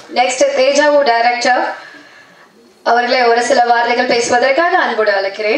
next deja vu director அவர்களை ஒரு சில வார்த்தைகள் பேசுவதற்காக அன்போடு அழைக்கிறேன்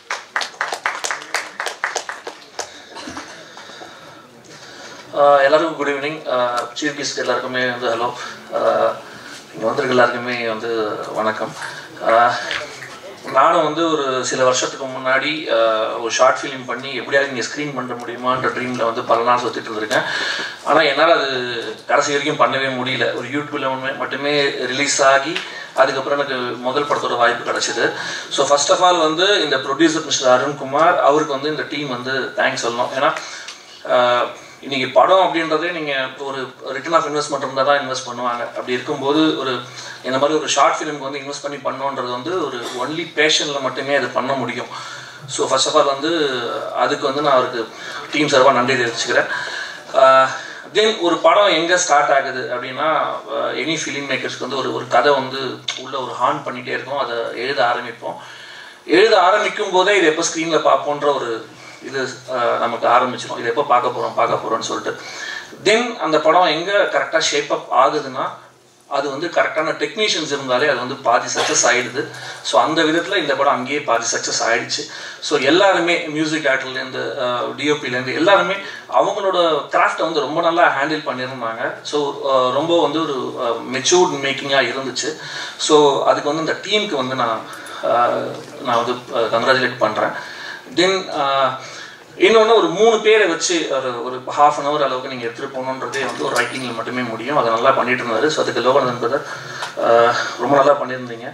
ஆஹ் எல்லாருக்கும் குட் ஈவினிங் சீஃப் கெஸ்ட் எல்லாருக்குமே வந்து ஹலோ இங்கே வந்திருக்க எல்லாருக்குமே வந்து வணக்கம் ஆஹ் நானும் வந்து ஒரு சில வருஷத்துக்கு முன்னாடி ஆஹ் ஒரு ஷார்ட் ஃபிலிம் பண்ணி எப்படியாவது இங்கே ஸ்க்ரீன் பண்ண முடியுமான்ற ட்ரீமில் வந்து பல நாள் சுற்றிட்டு இருந்திருக்கேன் ஆனால் என்னால் அது கடைசி வரைக்கும் பண்ணவே முடியல ஒரு யூடியூப்பில் மட்டுமே ரிலீஸ் ஆகி அதுக்கப்புறம் எனக்கு முதல் படத்தோட வாய்ப்பு கிடைச்சிது ஸோ ஃபர்ஸ்ட் ஆஃப் ஆல் வந்து இந்த ப்ரொடியூசர் மிஸ்டர் அருண்குமார் அவருக்கு வந்து இந்த டீம் வந்து தேங்க்ஸ் சொல்லணும் ஏன்னா ஆஹ் இன்னைக்கு படம் அப்படின்றதே நீங்கள் ஒரு ரிட்டர்ன் ஆஃப் இன்வெஸ்ட்மெண்ட் இருந்தால் தான் இன்வெஸ்ட் பண்ணுவாங்க அப்படி இருக்கும்போது ஒரு இந்த மாதிரி ஒரு ஷார்ட் ஃபிலிம்க்கு வந்து இன்வெஸ்ட் பண்ணி பண்ணோன்றது வந்து ஒரு ஒன்லி பேஷனில் மட்டுமே அது பண்ண முடியும் ஸோ ஃபர்ஸ்ட் ஆஃப் ஆல் வந்து அதுக்கு வந்து நான் அவருக்கு டீம் சார்பாக நன்றி தெரிவிச்சுக்கிறேன் தென் ஒரு படம் எங்கே ஸ்டார்ட் ஆகுது அப்படின்னா எனி ஃபிலிம் மேக்கர்ஸ்க்கு வந்து ஒரு ஒரு கதை வந்து உள்ள ஒரு ஹார்ன் பண்ணிகிட்டே இருக்கும் அதை எழுத ஆரம்பிப்போம் எழுத ஆரம்பிக்கும் போதே இது எப்போ ஸ்க்ரீனில் பார்ப்போன்ற ஒரு இது அஹ், நமக்கு ஆரம்பிச்சிடும் இது எப்போ பார்க்க போகிறோம் பார்க்க போகிறோம்னு சொல்லிட்டு தென் அந்த படம் எங்கே கரெக்டாக ஷேப் அப் ஆகுதுன்னா அது வந்து கரெக்டான டெக்னீஷியன்ஸ் இருந்தாலே அது வந்து பாதி சக்ஸஸ் ஆயிடுது ஸோ அந்த விதத்தில் இந்த படம் அங்கேயே பாதி சக்ஸஸ் ஆயிடுச்சு ஸோ எல்லாருமே மியூசிக் ஆக்டர்லேருந்து டிஓபிலேருந்து எல்லாருமே அவங்களோட கிராஃப்டை வந்து ரொம்ப நல்லா ஹேண்டில் பண்ணியிருந்தாங்க ஸோ ரொம்ப வந்து ஒரு மெச்சூர்ட் மேக்கிங்காக இருந்துச்சு ஸோ அதுக்கு வந்து இந்த டீமுக்கு வந்து நான் அஹ், நான் வந்து கங்க்ராச்சுலேட் பண்ணுறேன் தென் இன்னொன்று ஒரு மூணு பேரை வச்சு ஒரு ஒரு ஹாஃப் அன் ஹவர் அளவுக்கு நீங்கள் எடுத்துகிட்டு போகணுன்றதே வந்து ஒரு ரைட்டிங்கில் மட்டுமே முடியும் அதை நல்லா பண்ணிட்டு இருந்தாரு ஸோ அதுக்கு லோகநந்தன் பிரதர் ரொம்ப நல்லா பண்ணியிருந்தீங்க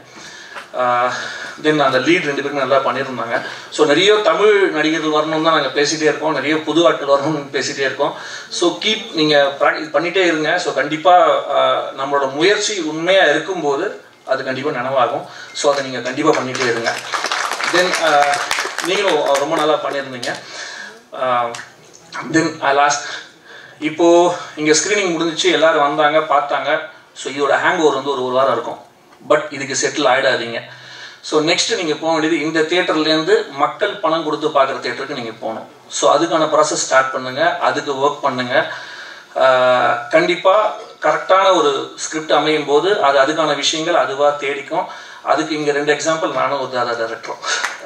தென் அந்த லீட் ரெண்டு பேருமே நல்லா பண்ணியிருந்தாங்க ஸோ நிறைய தமிழ் நடிகர்கள் வரணும் தான் நாங்கள் பேசிகிட்டே இருக்கோம் நிறைய புது ஆட்கள் வரணும்னு பேசிகிட்டே இருக்கோம் ஸோ கீப் நீங்கள் ப்ராக்டிஸ் பண்ணிகிட்டே இருங்க ஸோ கண்டிப்பாக நம்மளோட முயற்சி உண்மையாக இருக்கும்போது அது கண்டிப்பாக நனவாகும் ஸோ அதை நீங்கள் கண்டிப்பாக பண்ணிகிட்டே இருங்க தென் நீங்களும் ரொம்ப நல்லா பண்ணியிருந்தீங்க தென் லாஸ்ட் இப்போது இங்கே ஸ்க்ரீனிங் முடிஞ்சிச்சு எல்லாரும் வந்தாங்க பார்த்தாங்க ஸோ இதோட ஹேங் ஓவர் வந்து ஒரு ஒரு வாரம் இருக்கும் பட் இதுக்கு செட்டில் ஆகிடாதீங்க ஸோ நெக்ஸ்ட் நீங்கள் போக வேண்டியது இந்த தேட்டர்லேருந்து மக்கள் பணம் கொடுத்து பார்க்குற தேட்டருக்கு நீங்கள் போகணும் ஸோ அதுக்கான ப்ராசஸ் ஸ்டார்ட் பண்ணுங்கள் அதுக்கு ஒர்க் பண்ணுங்கள் கண்டிப்பாக கரெக்டான ஒரு ஸ்கிரிப்ட் அமையும் போது அது அதுக்கான விஷயங்கள் அதுவாக தேடிக்கும் அதுக்கு இங்கே ரெண்டு எக்ஸாம்பிள் நானும் ஒரு தாதா டேரக்டரும்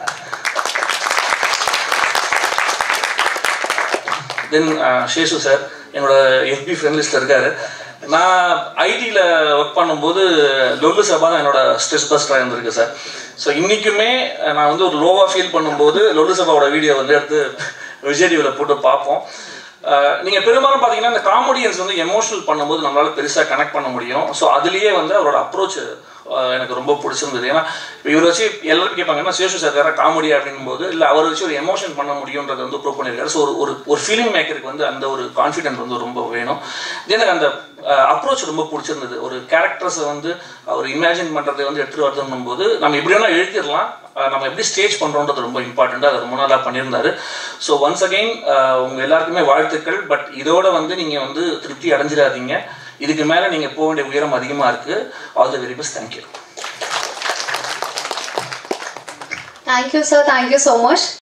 தென் சேஷு சார் என்னோட எஃபி ஃப்ரெண்ட் லிஸ்ட்டில் இருக்காரு நான் ஐடியில் ஒர்க் பண்ணும்போது லொல்லு சபா தான் என்னோட ஸ்ட்ரெஸ் பஸ்டாக இருந்திருக்கு சார் ஸோ இன்றைக்குமே நான் வந்து ஒரு லோவாக ஃபீல் பண்ணும்போது லொல்லு சபாவோட வீடியோ வந்து எடுத்து விஜய் டிவியில் போட்டு பார்ப்போம் நீங்கள் பெரும்பாலும் பார்த்தீங்கன்னா இந்த காமெடியன்ஸ் வந்து எமோஷனல் பண்ணும்போது நம்மளால் பெருசாக கனெக்ட் பண்ண முடியும் ஸோ அதுலேயே வந்து அவரோட அப்ரோச் எனக்கு ரொம்ப பிடிச்சிருந்தது ஏன்னா இப்போ இவரை வச்சு எல்லாரும் கேட்பாங்க என்ன சேஷு சார் வேற காமெடி அப்படின்னும் போது இல்லை அவரை வச்சு ஒரு எமோஷன் பண்ண முடியுன்றதை வந்து ப்ரூவ் பண்ணியிருக்காரு ஸோ ஒரு ஒரு ஒரு ஃபிலிம் மேக்கருக்கு வந்து அந்த ஒரு கான்ஃபிடென்ட் வந்து ரொம்ப வேணும் எனக்கு அந்த அப்ரோச் ரொம்ப பிடிச்சிருந்தது ஒரு கேரக்டர்ஸை வந்து அவர் இமேஜின் பண்ணுறதை வந்து எடுத்துகிட்டு வரதுன்னும் போது நம்ம எப்படி வேணால் எழுதிடலாம் அஹ் நம்ம எப்படி ஸ்டேஜ் பண்ணுறோன்றது ரொம்ப இம்பார்ட்டண்ட்டாக அதை ரொம்ப நல்லா பண்ணியிருந்தாரு ஸோ ஒன்ஸ் அகெயின் உங்கள் எல்லாருக்குமே வாழ்த்துக்கள் பட் இதோட வந்து நீங்கள் வந்து திருப்தி அடைஞ்சிடாதீங்க இதுக்கு மேலே நீங்கள் போக வேண்டிய உயரம் அதிகமாக இருக்குது all the very best thank you thank you sir thank you so much